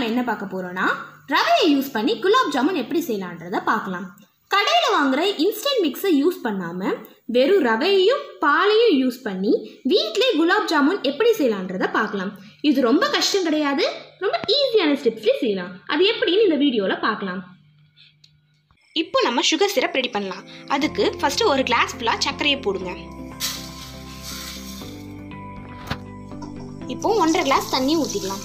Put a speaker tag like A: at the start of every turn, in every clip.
A: என்ன பார்க்க போகிறோன்னா ரவையை யூஸ் பண்ணி குலாப் ஜாமுன் எப்படி செய்யலான்றதை பார்க்கலாம் கடையில் வாங்குற இன்ஸ்டன்ட் மிக்ஸை யூஸ் பண்ணாமல் வெறும் ரவையையும் பாலையும் யூஸ் பண்ணி வீட்டிலே குலாப் ஜாமுன் எப்படி செய்யலான்றதை பார்க்கலாம் இது ரொம்ப கஷ்டம் கிடையாது ரொம்ப ஈஸியான ஸ்டெப்ஸ்லேயே செய்யலாம் அது எப்படின்னு இந்த வீடியோவில் பார்க்கலாம் இப்போ நம்ம சுகர் சிரப் ரெடி பண்ணலாம் அதுக்கு ஃபஸ்ட்டு ஒரு கிளாஸ் ஃபுல்லாக சர்க்கரையை போடுங்க இப்போ ஒன்றரை கிளாஸ் தண்ணி ஊற்றிக்கலாம்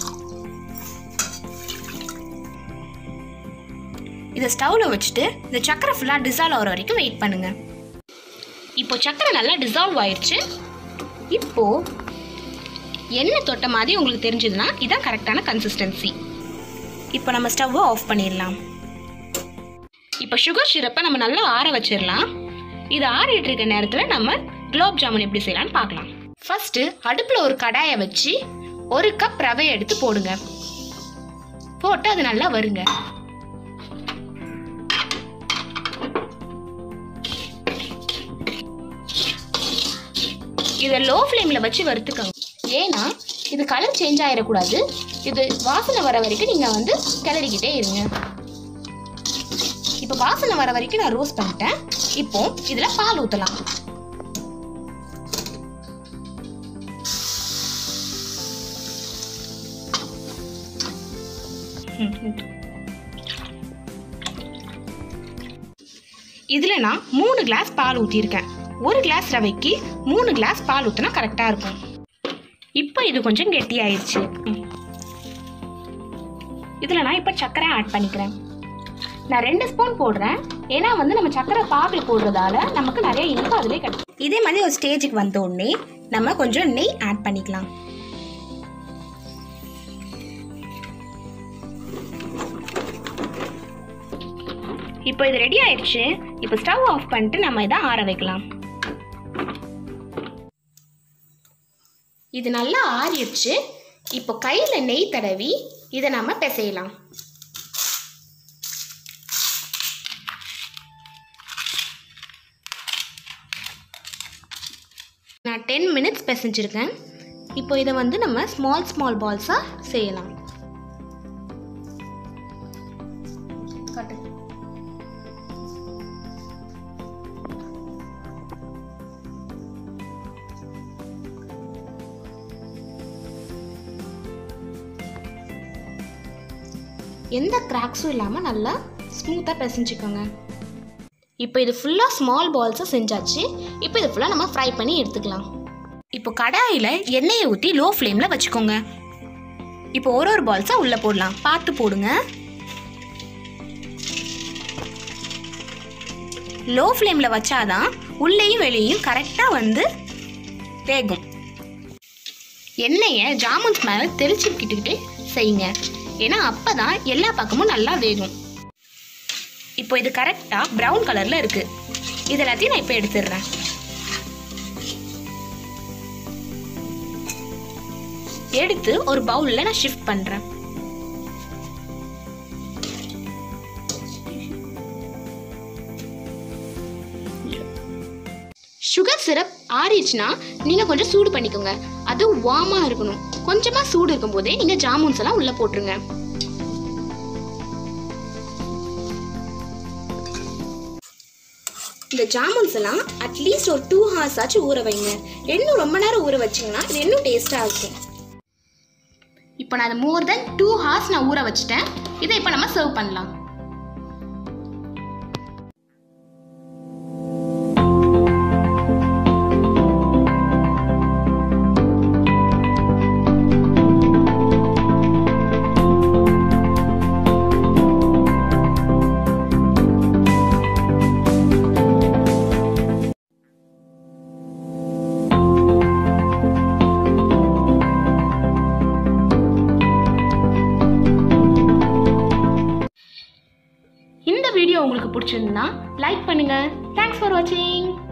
A: இதை ஸ்டவ்வில் வச்சுட்டு இந்த சக்கரை ஃபுல்லாக டிசால்வ் ஆகிற வரைக்கும் வெயிட் பண்ணுங்க இப்போ சக்கரை நல்லா டிசால்வ் ஆயிடுச்சு இப்போ எண்ணெய் தொட்ட மாதிரி உங்களுக்கு தெரிஞ்சதுன்னா இதான் கரெக்டான கன்சிஸ்டன்சி இப்போ நம்ம ஸ்டவ்வை ஆஃப் பண்ணிடலாம் இப்போ சுகர் சிரப்பை நம்ம நல்லா ஆற வச்சிடலாம் இது ஆறிட்டு இருக்க நேரத்தில் நம்ம குலோப் ஜாமுன் எப்படி செய்யலாம்னு பார்க்கலாம் ஃபர்ஸ்ட்டு அடுப்பில் ஒரு கடாயை வச்சு ஒரு கப் ரவையை எடுத்து போடுங்க போட்டு அது நல்லா வருங்க இதை லோ ஃப்ளேமில் வச்சு வறுத்துக்கோங்க ஏன்னா இது கலர் சேஞ்ச் ஆகிடக்கூடாது இது வாசனை வர வரைக்கும் நீங்கள் வந்து கிளறிக்கிட்டே இருங்க இப்போ வாசனை வர வரைக்கும் நான் ரோஸ்ட் பண்ணிட்டேன் இப்போ இதில் பால் ஊற்றலாம் இதில் நான் மூணு கிளாஸ் பால் ஊற்றிருக்கேன் ஒரு கிளாஸ் ரவைக்கு மூணு கிளாஸ் பால் ஊற்றினா கரெக்டாக இருக்கும் இப்போ இது கொஞ்சம் கெட்டியாயிருச்சு இதில் நான் இப்போ சர்க்கரை ஆட் பண்ணிக்கிறேன் நான் ரெண்டு ஸ்பூன் போடுறேன் ஏன்னா வந்து நம்ம சர்க்கரை பாகில் போடுறதால நமக்கு நிறைய இனிப்பு அதிலே கிடைக்கும் இதே மாதிரி ஒரு ஸ்டேஜுக்கு வந்த உடனே நம்ம கொஞ்சம் நெய் ஆட் பண்ணிக்கலாம் இப்போ இது ரெடி ஆயிடுச்சு இப்போ ஸ்டவ் ஆஃப் பண்ணிட்டு நம்ம இதை ஆற வைக்கலாம் இது நல்லா ஆறிடுச்சு இப்போ கையில் நெய் தடவி இதை நம்ம பிசையலாம் நான் டென் மினிட்ஸ் பிசைஞ்சிருக்கேன் இப்போ இதை வந்து நம்ம ஸ்மால் ஸ்மால் பால்ஸாக செய்யலாம் காட்டு எந்த கிராக்ஸும் இல்லாமல் நல்லா ஸ்மூத்தாக பிசைஞ்சுக்கோங்க இப்போ இது ஃபுல்லாக ஸ்மால் பால்ஸை செஞ்சாச்சு இப்போ இது ஃபுல்லாக நம்ம ஃப்ரை பண்ணி எடுத்துக்கலாம் இப்போ கடாயில் எண்ணெயை ஊற்றி லோ ஃப்ளேமில் வச்சுக்கோங்க இப்போ ஒரு ஒரு பால்ஸாக உள்ளே போடலாம் பார்த்து போடுங்க லோ ஃப்ளேமில் வச்சாதான் உள்ளேயும் வெளியும் கரெக்டாக வந்து வேகும் எண்ணெயை ஜாமுன்ஸ் மேலே தெளிச்சுக்கிட்டுக்கிட்டு செய்யுங்க ஏன்னா அப்போ தான் எல்லா பக்கமும் நல்லா வேகும் இப்போ இது கரெக்டாக ப்ரௌன் கலரில் இருக்குது இது எல்லாத்தையும் நான் இப்போ எடுத்துடுறேன் எடுத்து ஒரு பவுலில் நான் ஷிஃப்ட் பண்ணுறேன் சுகர் சிரப் ஆறிடுச்சுன்னா நீங்கள் கொஞ்சம் சூடு பண்ணிக்கோங்க அது வார்மாக இருக்கணும் கொஞ்சமாக சூடு இருக்கும்போதே நீங்கள் ஜாமுன்ஸ் எல்லாம் உள்ளே போட்டுருங்க இந்த ஜாமுன்ஸ் எல்லாம் அட்லீஸ்ட் ஒரு டூ ஹார்ஸ் ஆச்சு ஊற வைங்க இன்னும் ரொம்ப நேரம் ஊற வச்சிங்கன்னா இது இன்னும் டேஸ்ட்டாக இருக்கும் இப்போ நான் அதை மோர் தென் டூ ஹார்ஸ் நான் ஊற வச்சுட்டேன் இதை இப்போ நம்ம சர்வ் பண்ணலாம் இந்த வீடியோ உங்களுக்கு பிடிச்சிருந்தா லைக் பண்ணுங்க தேங்க்ஸ் ஃபார் வாட்சிங்